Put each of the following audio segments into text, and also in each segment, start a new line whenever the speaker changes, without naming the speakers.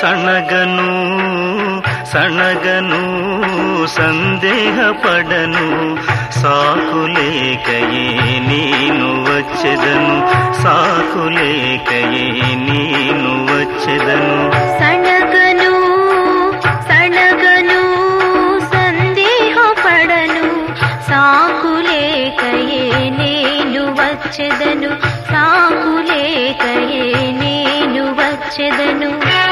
సణగను సణగను సందేహపడను సాకులేకయే నేను వచ్చెదను సాకులేకయే నేను వచ్చెదను
సణగను సణగను సందేహపడను సాకులేకయే నేను వచ్చెదను సాకులేకయే నేను వచ్చెదను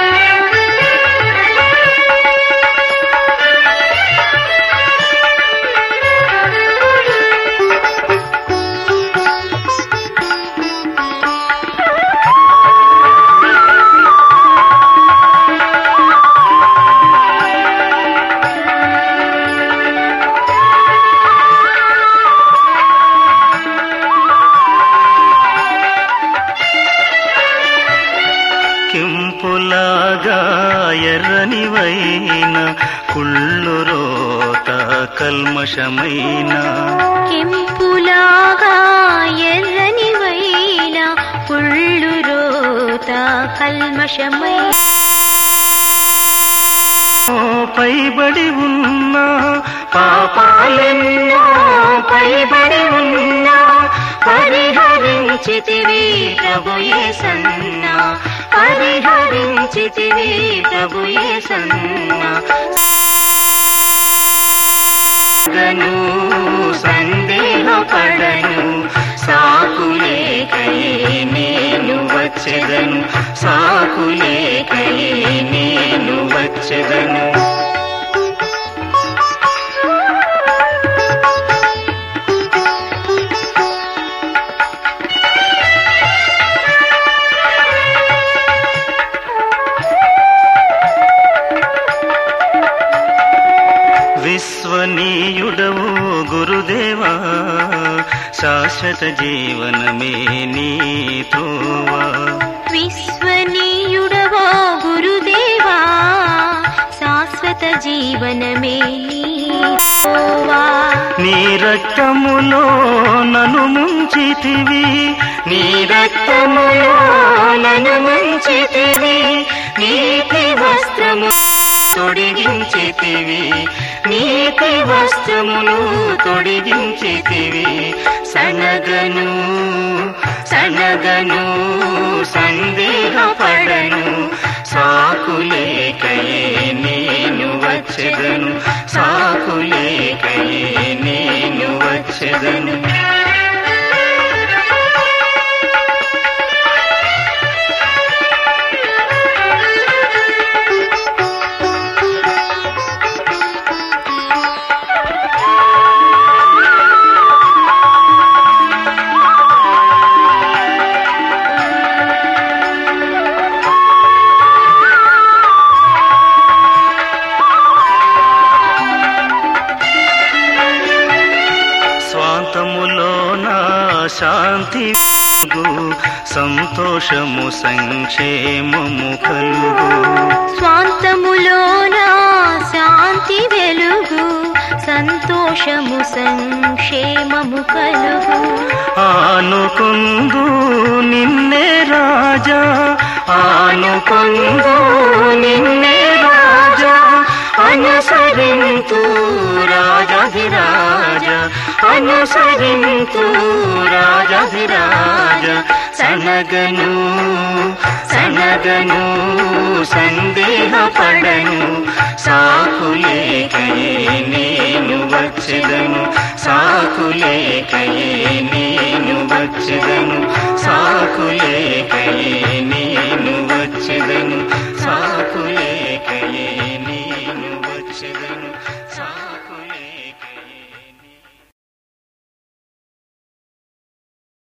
కెంపులాగా ఎర్రనివైన కుళ్ళు రోత కల్మషమైన
కెంపులాగా ఎర్రని వైన పుళ్ళు రోత కల్మషమై
ఓ పైబడి ఉన్న పాపాలెన్నో పైబడి ఉన్న
పరిహరించితివి ప్రభుయే సన్న పరిహరించితివి ప్రభుయే సన్న
గను సందేహపడను సాకులేకయే నేను వచ్చెదను సాకులేకయే నేను వచ్చెదను విశ్వనీయుడవు గురుదేవా శాశ్వత జీవనమే నీతోవా
విశ్వనీయుడవో గురుదేవా శాశ్వత జీవనమే నీవా.
నీ రక్తములో నన్ను ముంచితివి నీ రక్తములో నన్ను ముంచితివి నీతి వస్త్రము తొడిగించితివి నీతి వస్త్రమును తొడిగించితివి సనగను సనగను సందేహపడను సాకులేకయే నేను వచ్చెదను సాకులేకయే నేను వచ్చెదను స్వాంతములో నా శాంతి వెలుగు, సంతోషము సంక్షేమము కలుగు
స్వాంతములోన శాంతి వెలుగు సంతోషము సంక్షేమము కలుగు
ఆనుకుందు నిన్నే రాజా ఆనుకుందు నిన్నే రాజా అనుసరింతు రాజాధిరాజ అనుసరింతు రాజాధిరాజ సనగను సనగను సందేహపడను సాకులేకయే నేను వచ్చెదను సాకులేకయే నేను వచ్చెదను సాకులేకయే నేను వచ్చెదను